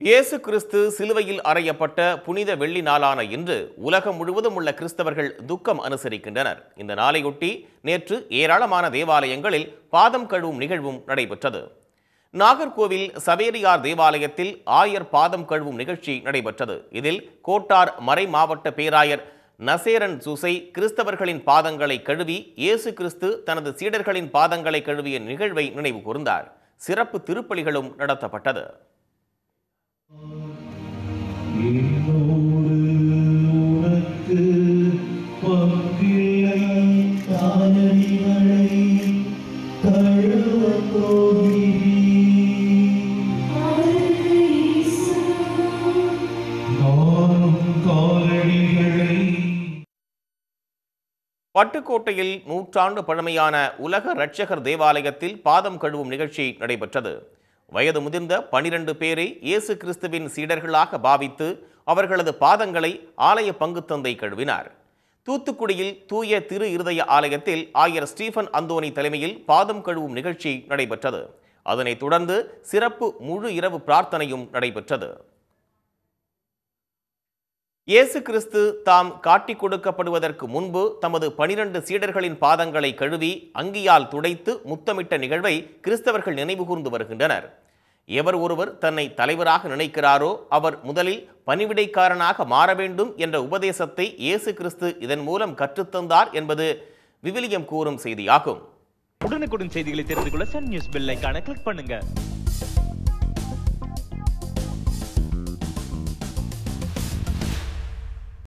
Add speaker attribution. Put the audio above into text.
Speaker 1: இயேசு கிறிஸ்து சிலுவையில் அறையப்பட்ட புனித வெள்ளி நாளான இன்று உலகம் முழுவதும் உள்ள கிறிஸ்தவர்கள் துக்கம் அனுசரிக்கின்றனர் இந்த நாளையொட்டி நேற்று ஏராளமான தேவாலயங்களில் பாதம் கழுவும் நிகழ்வும் நடைபெற்றது நாகர்கோவில் சவேரியார் தேவாலயத்தில் ஆயர் பாதம் கழுவும் நிகழ்ச்சி நடைபெற்றது இதில் கோட்டார் மறை மாவட்ட பேராயர் நசேரன் சூசை கிறிஸ்தவர்களின் பாதங்களை கழுவி இயேசு கிறிஸ்து தனது சீடர்களின் பாதங்களை கழுவிய நிகழ்வை நினைவு கூர்ந்தார் சிறப்பு திருப்பலிகளும் நடத்தப்பட்டது
Speaker 2: என்னோடு உனக்கு பங்கில்லை தானடிகளை தழுவப் போகிறீர். நானும் காலடிகளை
Speaker 1: பட்டுக்கோட்டையில் நூற்றாண்டு பழமையான உலக இரட்சகர் தேவாலயத்தில் பாதம் கழுவும் நிகழ்ச்சி நடைபெற்றது வயது முதிர்ந்த பனிரெண்டு பேரை இயேசு கிறிஸ்துவின் சீடர்களாக பாவித்து அவர்களது பாதங்களை ஆலய பங்குத்தந்தை கழுவினார் தூத்துக்குடியில் தூய திரு இருதய ஆலயத்தில் ஆயர் ஸ்டீஃபன் அந்தோனி தலைமையில் பாதம் கழுவும் நிகழ்ச்சி நடைபெற்றது அதனைத் தொடர்ந்து சிறப்பு முழு இரவு பிரார்த்தனையும் நடைபெற்றது இயேசு கிறிஸ்து தாம் காட்டிக் கொடுக்கப்படுவதற்கு முன்பு தமது பனிரண்டு சீடர்களின் பாதங்களை கழுவி அங்கியால் துடைத்து முத்தமிட்ட நிகழ்வை கிறிஸ்தவர்கள் நினைவுகூர்ந்து வருகின்றனர் எவர் ஒருவர் தன்னை தலைவராக நினைக்கிறாரோ அவர் முதலில் பணிவிடைக்காரனாக மாற வேண்டும் என்ற உபதேசத்தை இயேசு கிறிஸ்து இதன் மூலம் கற்றுத்தந்தார் என்பது விவிலியம் கூறும் செய்தியாகும்
Speaker 3: உடனுக்குடன் செய்திகளை தெரிந்து கொள்ள சன் நியூஸ் பெல் ஐகானை கிளிக் பண்ணுங்க